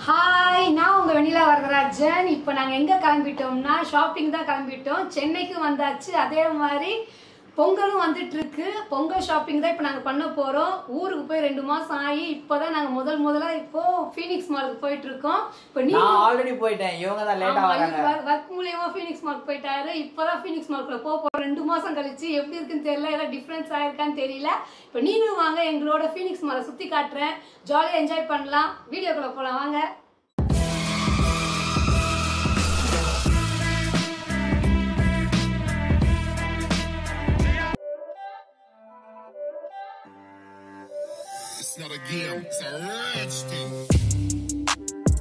Hi நான் உங்க வெண்ணிலா வரதராஜன் இப்போ நாங்கள் எங்கே கிளம்பிட்டோம்னா ஷாப்பிங் தான் கிளம்பிட்டோம் சென்னைக்கு வந்தாச்சு அதே மாதிரி பொங்கலும் வந்துட்டு இருக்கு பொங்கல் ஷாப்பிங் தான் இப்போ நாங்கள் பண்ண போகிறோம் ஊருக்கு போய் ரெண்டு மாதம் ஆகி இப்போ தான் நாங்கள் முதல் முதலாக இப்போ ஃபீனிக்ஸ் மாலுக்கு போயிட்டு இருக்கோம் இப்போ நீ நான் ஆல்ரெடி போயிட்டேன் இவங்க தான் லேட்டா வராங்க ஒர்க் மூலியமா ஃபீனிக்ஸ் மார்க் போயிட்டாரு இப்பதான் ஃபீனிக்ஸ் மார்க்ல போக போறோம் ரெண்டு மாசம் கழிச்சு எப்படி இருக்குன்னு தெரியல ஏதாவது டிஃபரன்ஸ் ஆயிருக்கான்னு தெரியல இப்போ நீங்களும் வாங்க எங்களோட ஃபீனிக்ஸ் மாலை சுத்தி காட்டுறேன் ஜாலியா என்ஜாய் பண்ணலாம் வீடியோக்குள்ள போலாம் வாங்க It's not a game, it's a rich thing.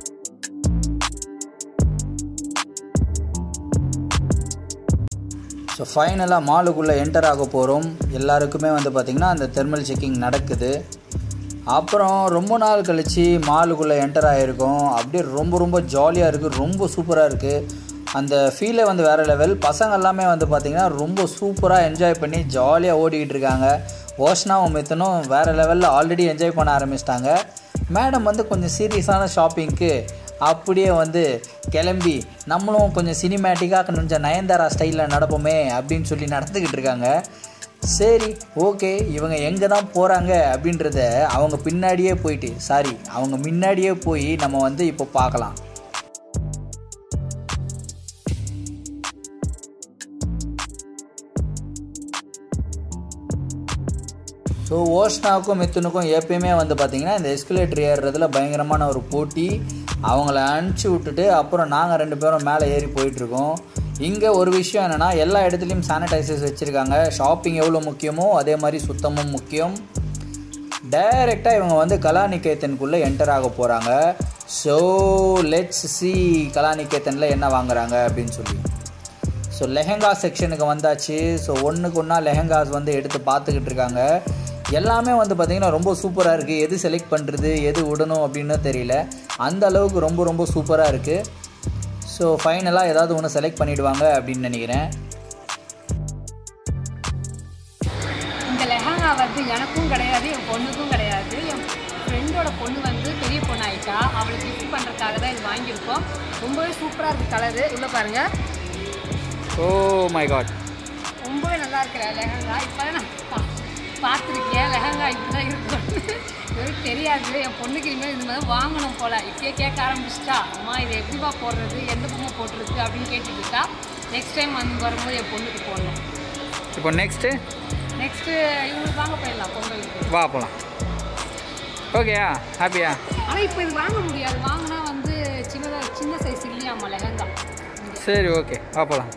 So ஃபைனலாக மாலுக்குள்ளே என்டர் ஆக போகிறோம் எல்லாருக்குமே வந்து பார்த்திங்கன்னா அந்த தெர்மல் செக்கிங் நடக்குது அப்புறம் ரொம்ப நாள் கழித்து மாலுக்குள்ளே என்டர் ஆகிருக்கோம் அப்படியே ரொம்ப ரொம்ப ஜாலியாக இருக்குது ரொம்ப சூப்பராக இருக்குது அந்த ஃபீலே வந்து வேறு லெவல் பசங்க எல்லாமே வந்து பார்த்திங்கன்னா ரொம்ப சூப்பராக என்ஜாய் பண்ணி ஜாலியாக ஓடிக்கிட்டு இருக்காங்க ஓஷனாவும் மித்தனும் வேறு லெவலில் ஆல்ரெடி என்ஜாய் பண்ண ஆரம்பிச்சிட்டாங்க மேடம் வந்து கொஞ்சம் சீரியஸான ஷாப்பிங்க்கு அப்படியே வந்து கிளம்பி நம்மளும் கொஞ்சம் சினிமேட்டிக்காக கொஞ்சம் நயன்தாரா ஸ்டைலில் நடப்போமே அப்படின்னு சொல்லி நடந்துக்கிட்டு இருக்காங்க சரி ஓகே இவங்க எங்கே தான் போகிறாங்க அப்படின்றத அவங்க பின்னாடியே போயிட்டு சாரி அவங்க முன்னாடியே போய் நம்ம வந்து இப்போ பார்க்கலாம் ஸோ ஓஷ்னாவுக்கும் மித்துனுக்கும் எப்பயுமே வந்து பார்த்திங்கன்னா இந்த எஸ்கலேட்டர் ஏறுறதுல பயங்கரமான ஒரு போட்டி அவங்கள அனுப்பிச்சி விட்டுட்டு அப்புறம் நாங்கள் ரெண்டு பேரும் மேலே ஏறி போயிட்டுருக்கோம் இங்கே ஒரு விஷயம் என்னென்னா எல்லா இடத்துலையும் சானிடைசர்ஸ் வச்சுருக்காங்க ஷாப்பிங் எவ்வளோ முக்கியமோ அதே மாதிரி சுத்தமும் முக்கியம் டைரெக்டாக இவங்க வந்து கலாநிகேத்தனுக்குள்ளே என்டர் ஆக போகிறாங்க ஸோ லெட்ஸ் சி கலாநிகேத்தனில் என்ன வாங்குறாங்க அப்படின்னு சொல்லி ஸோ லெஹெங்கா செக்ஷனுக்கு வந்தாச்சு ஸோ ஒன்றுக்கு ஒன்றா லெஹெங்காஸ் வந்து எடுத்து பார்த்துக்கிட்டு இருக்காங்க எல்லாமே வந்து பார்த்திங்கன்னா ரொம்ப சூப்பராக இருக்குது எது செலக்ட் பண்ணுறது எது விடணும் அப்படின்னு தெரியல அந்த அளவுக்கு ரொம்ப ரொம்ப சூப்பராக இருக்குது ஸோ ஃபைனலாக ஏதாவது ஒன்று செலக்ட் பண்ணிடுவாங்க அப்படின்னு நினைக்கிறேன் இந்த லெஹங்கா வந்து எனக்கும் கிடையாது என் பொண்ணுக்கும் கிடையாது என் ஃப்ரெண்டோட பொண்ணு வந்து பெரிய பொண்ணு ஆயிட்டா அவளுக்கு கிஃப்ட் பண்ணுறதுக்காக தான் இது வாங்கியிருக்கோம் ரொம்பவே சூப்பராக இருக்குது கலரு உள்ள பாருங்க ஓ மை காட் ரொம்பவே நல்லா இருக்கிற லெஹங்கா இப்போ தான் நான் பா- பார்த்துருக்கேன் லெஹங்கா இப்படி தான் இருக்கும் எனக்கு தெரியாது என் பொண்ணுக்கு இனிமேல் இந்த மாதிரி வாங்கணும் போல் இப்பயே கேட்க ஆரம்பிச்சிட்டா அம்மா இது எப்படிப்பா போடுறது எந்த பொம்மை போட்டிருக்கு அப்படின்னு கேட்டுட்டு இருக்கா நெக்ஸ்ட் டைம் வந்து வரும்போது என் பொண்ணுக்கு போடணும் இப்போ நெக்ஸ்ட்டு நெக்ஸ்ட்டு இவங்களுக்கு வாங்க போயிடலாம் பொங்கலுக்கு வா போகலாம் ஓகேயா ஹாப்பியா ஆனால் இப்போ இது வாங்க முடியாது வாங்கினா வந்து சின்னதாக சின்ன சைஸ் இல்லையாம்மா லெஹங்கா சரி ஓகே வா போகலாம்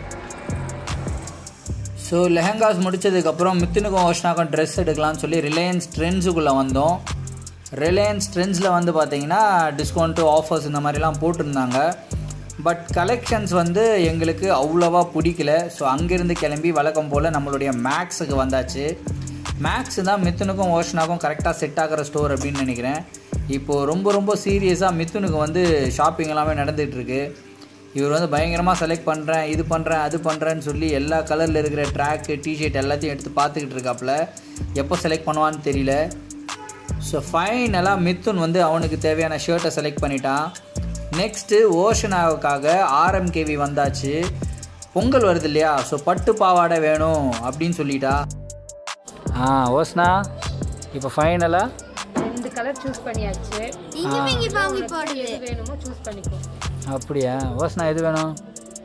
ஸோ லெஹங்காஸ் முடிச்சதுக்கப்புறம் மித்துனுக்கும் ஓஷ்னாக்கும் ட்ரெஸ் எடுக்கலாம்னு சொல்லி ரிலையன்ஸ் ட்ரெண்ட்ஸுக்குள்ளே வந்தோம் ரிலையன்ஸ் ட்ரெண்ட்ஸில் வந்து பார்த்தீங்கன்னா டிஸ்கவுண்ட்டு ஆஃபர்ஸ் இந்த மாதிரிலாம் போட்டிருந்தாங்க பட் கலெக்ஷன்ஸ் வந்து எங்களுக்கு அவ்வளோவா பிடிக்கல ஸோ அங்கேருந்து கிளம்பி வழக்கம் போல் நம்மளுடைய மேக்ஸுக்கு வந்தாச்சு மேக்ஸ் தான் மித்துனுக்கும் ஓஷனாக்கும் கரெக்டாக செட் ஆகிற ஸ்டோர் அப்படின்னு நினைக்கிறேன் இப்போது ரொம்ப ரொம்ப சீரியஸாக மித்துனுக்கு வந்து ஷாப்பிங் எல்லாமே நடந்துகிட்டு இருக்கு இவர் வந்து பயங்கரமாக செலக்ட் பண்ணுறேன் இது பண்ணுறேன் அது பண்ணுறேன்னு சொல்லி எல்லா கலரில் இருக்கிற ட்ராக்கு டிஷர்ட் எல்லாத்தையும் எடுத்து பார்த்துக்கிட்டு இருக்காப்புல எப்போ செலக்ட் பண்ணுவான்னு தெரியல ஸோ ஃபைனலாக மித்துன் வந்து அவனுக்கு தேவையான ஷர்ட்டை செலக்ட் பண்ணிட்டான் நெக்ஸ்ட்டு ஓஷனாவுக்காக ஆர்எம்கேவி வந்தாச்சு பொங்கல் வருது இல்லையா ஸோ பட்டு பாவாடை வேணும் அப்படின்னு சொல்லிட்டா ஆ ஓஷ்னா இப்போ ஃபைனலாக ரெண்டு கலர் சூஸ் பண்ணியாச்சு இங்கி வாங்கி போடுது எது வேணுமோ சூஸ் பண்ணிக்கோ அப்படியா ஓஷ்னா எது வேணும்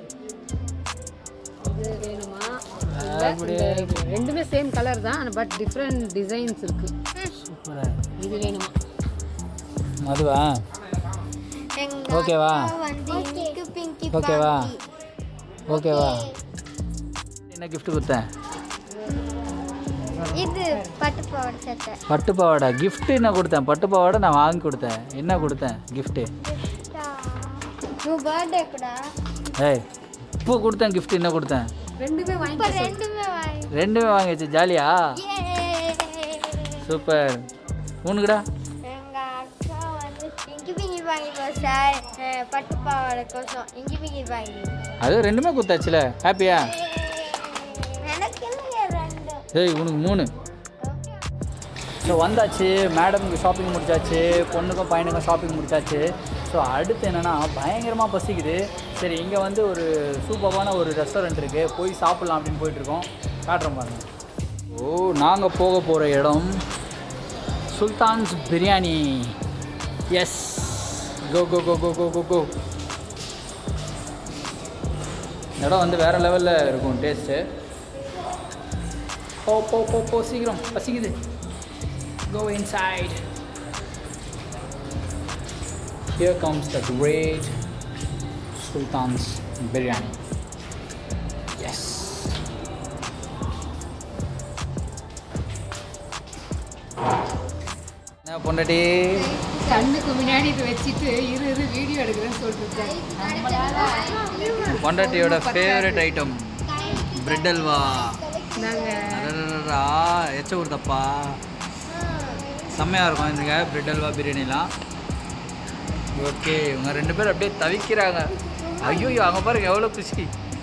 இது வேணுமா இல்ல, இந்த இது. ரெண்டுமே சேம் கலர் தான் பட் டிஃப்ரெண்ட் டிசைன்ஸ் இருக்கு இது வேணுமா மதுவா எங்க ஓகேவா அப்பா வந்து இங்கு பிங்கி ஓகேவா பாங்கி. ஓகேவா என்ன gift கொடுத்தேன் இது பட்டு பாவாடை சட்டை பட்டு பாவாடை gift என்ன கொடுத்தேன் பட்டு பாவாடை நான் வாங்கி கொடுத்தேன் என்ன கொடுத்தேன் gift నువ్వు బర్త్డే కూడా ஏய் இப்போ கொடுத்தேன் gift என்ன கொடுத்தேன் ரெண்டுமே இப்ப வாங்கி ரெண்டுமே வாங்கி ரெண்டுமே வாங்கியாச்சு ஜாலியா சூப்பர் உனக்குடா எங்க அக்கா வந்து இங்கி பிங்கி வாங்கி சார் பட்டு பாவாடை கோசம் இங்கி பிங்கி வாங்கி அது ரெண்டுமே கொடுத்தாச்சுல ஹாப்பியா எனக்கு இல்லையே ரெண்டு ஏய் உனக்கு மூணு ஸோ வந்தாச்சு மேடமுக்கு ஷாப்பிங் முடிச்சாச்சு பொண்ணுக்கும் பையனுக்கும் ஷாப்பிங் முடிச்சாச்சு ஸோ அடுத்து என்னென்னா பயங்கரமாக பசிக்குது சரி இங்கே வந்து ஒரு சூப்பரான ஒரு ரெஸ்டாரண்ட் இருக்குது போய் சாப்பிட்லாம் அப்படின்னு போயிட்டுருக்கோம் காட்டுறோம் பாருங்க ஓ நாங்கள் போக போகிற இடம் Sultan's Biryani yes go go go go go go go இந்த இடம் வந்து வேறு லெவலில் இருக்கும் டேஸ்ட்டு போ போ போ போ சீக்கிரம் பசிக்குது go inside here comes the great Sultan's Biryani yes என்ன பொண்டாட்டி கண்ணுக்கு முன்னாடி இது வச்சுட்டு இரு இரு வீடியோ எடுக்கிறேன்னு சொல்லிட்டு பொண்டாட்டியோட ஃபேவரட் ஐட்டம் பிரெட் அல்வா நாங்கள் அடடடடா, எச்ச ஊர்தப்பா செம்மையாக இருக்கும் இதுங்க பிரெட் அல்வா பிரியாணிலாம் ஓகே இவங்க ரெண்டு பேரும் அப்படியே தவிக்கிறாங்க ஐயோ அங்கே பாருங்க எவ்வளோ குஷி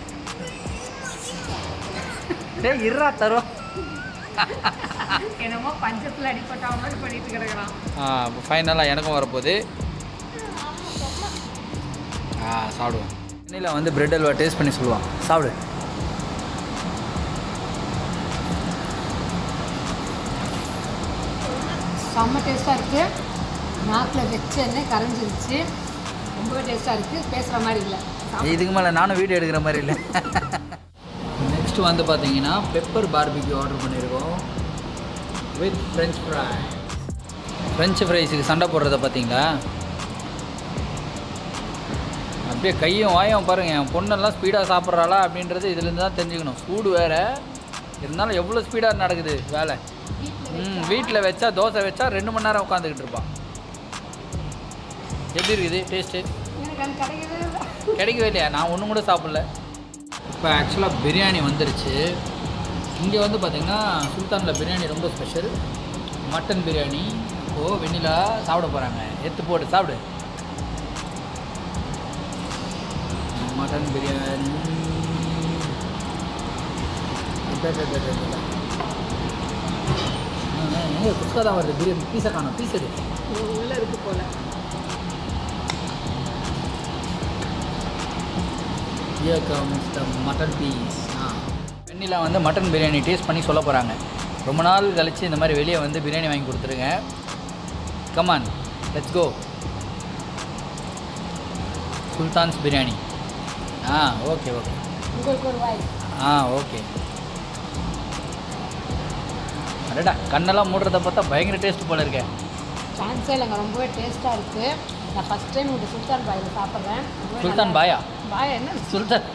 டேய் இருறா தரோம் என்னமோ பஞ்சத்தில் அடிப்பட்ட மாதிரி பண்ணிட்டு கிடக்குறான் இப்போ ஃபைனலாக எனக்கும் வரப்போகுது ஆ சாப்பிடுவோம் சென்னையில் வந்து பிரெட் அல்வா டேஸ்ட் பண்ணி சொல்லுவான் சாப்பிடு செம்ம டேஸ்ட்டாக இருக்குது நாக்கில் வச்சேன்னே கரைஞ்சிருச்சு ரொம்பவே டேஸ்ட்டாக இருக்குது பேசுகிற மாதிரி இல்லை இதுக்கு மேலே நானும் வீடியோ எடுக்கிற மாதிரி இல்லை நெக்ஸ்ட் வந்து பார்த்தீங்கன்னா பெப்பர் பார்பிக்யூ ஆர்டர் பண்ணியிருக்கோம் வித் ஃப்ரெஞ்ச் ஃப்ரை ஃப்ரெஞ்சு ஃப்ரைஸுக்கு சண்டை போடுறத பார்த்தீங்களா அப்படியே கையும் வாயும் பாருங்க என் பொண்ணெல்லாம் ஸ்பீடாக சாப்பிட்றாளா அப்படின்றது இதுலேருந்து தான் தெரிஞ்சுக்கணும் சூடு வேறு இருந்தாலும் எவ்வளோ ஸ்பீடாக நடக்குது வேலை ம் வீட்டில் வச்சா தோசை வச்சா ரெண்டு மணி நேரம் உட்காந்துக்கிட்டு இருப்பான் எப்படி இருக்குது டேஸ்ட்டு எனக்கு அது கிடைக்கவே இல்லை கிடைக்கவே இல்லையா நான் ஒன்றும் கூட சாப்பிடல இப்போ ஆக்சுவலாக பிரியாணி வந்துருச்சு இங்கே வந்து பார்த்திங்கன்னா சுல்தானில் பிரியாணி ரொம்ப ஸ்பெஷல் மட்டன் பிரியாணி ஓ வெண்ணிலா சாப்பிட போகிறாங்க எடுத்து போட்டு சாப்பிடு மட்டன் பிரியாணி எங்கே குஸ்கா தான் வருது பிரியாணி பீஸை காணும் பீஸ் எடு உள்ளே இருக்கு போல here comes the mutton piece Vennila வந்து மட்டன் பிரியாணி டேஸ்ட் பண்ணி சொல்ல போகிறாங்க ரொம்ப நாள் கழிச்சு இந்த மாதிரி வெளியே வந்து பிரியாணி வாங்கி கொடுத்துருங்க come on let's go Sultan's Biryani ஆ ஓகே ஓகே உங்களுக்கு ஒரு வாய் ஆ ஓகே அடடா கண்ணெல்லாம் மூடுறத பார்த்தா பயங்கர டேஸ்ட் போல இருக்கே சான்ஸே இல்லைங்க ரொம்பவே டேஸ்ட்டாக இருக்குது நான் ஃபஸ்ட் டைம் இந்த சுல்தான் பாயில் சாப்பிட்றேன் ரொம்பவே சுல்தான் நல்லா பாயா இருக்கு. பாயா என்ன சுல்தான்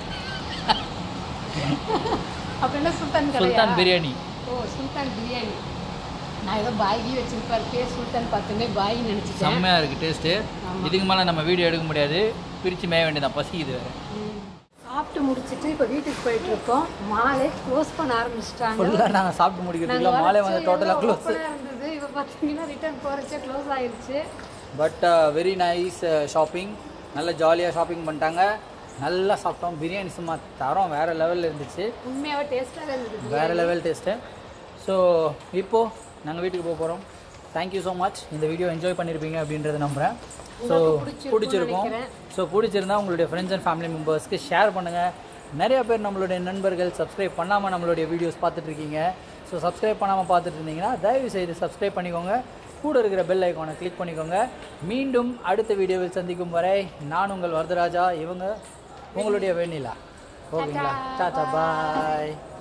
அப்படின்னா சுல்தான் கடையா? சுல்தான் பிரியாணி ஓ சுல்தான் பிரியாணி நான் ஏதோ பாய்கி வச்சிருப்பாரு பேர் சுல்தான் பார்த்துமே பாய் நினச்சிட்டேன் செம்மையாக இருக்குது டேஸ்ட்டு ஆமா. இதுக்கு மேலே நம்ம வீடியோ எடுக்க முடியாது பிரித்து மேய வேண்டியதான் பசிக்குது வேறு சாப்பிட்டு முடிச்சிட்டு இப்போ வீட்டுக்கு போயிட்டு இருக்கோம் மாலை க்ளோஸ் பண்ண ஆரம்பிச்சிட்டாங்க ஃபுல்லாக நாங்கள் சாப்பிட்டு முடிக்கிறதுக்குள்ள மாலை வந்து டோட்டலாக க்ளோஸ் இருந்தது இப்போ பார்த்தீங்கன்னா ரிட்டர்ன் போகிறச்சே க்ளோஸ் ஆயிருச்சு பட் வெரி நைஸ் ஷாப்பிங் நல்ல ஜாலியாக ஷாப்பிங் பண்ணிட்டாங்க நல்லா சாப்பிட்டோம் பிரியாணி சும்மா தரம் வேறு லெவலில் இருந்துச்சு உண்மையாகவே டேஸ்ட்டாக இருந்தது வேறு லெவல் டேஸ்ட்டு ஸோ இப்போது நாங்கள் வீட்டுக்கு போக போகிறோம் தேங்க்யூ ஸோ மச் இந்த வீடியோ என்ஜாய் பண்ணியிருப்பீங்க அப்படின்றத நம்புகிறேன் ஸோ பிடிச்சிருக்கும்னு பிடிச்சிருக்கும் நினைக்கிறேன். ஸோ பிடிச்சிருந்தா உங்களுடைய ஃப்ரெண்ட்ஸ் அண்ட் ஃபேமிலி மெம்பர்ஸ்க்கு ஷேர் பண்ணுங்கள் நிறைய பேர் நம்மளுடைய நண்பர்கள் சப்ஸ்கிரைப் பண்ணாமல் நம்மளுடைய வீடியோஸ் பார்த்துட்டு இருக்கீங்க ஸோ சப்ஸ்கிரைப் பண்ணாமல் பார்த்துட்டு இருந்தீங்கன்னா தயவு செய்து சப்ஸ்கிரைப் பண்ணிக்கோங்க கூட இருக்கிற பெல் ஐக்கானை கிளிக் பண்ணிக்கோங்க மீண்டும் அடுத்த வீடியோவில் சந்திக்கும் வரை நான் உங்கள் வரதராஜா இவங்க உங்களுடைய வெண்ணிலா ஓகேங்களா டாட்டா பாய்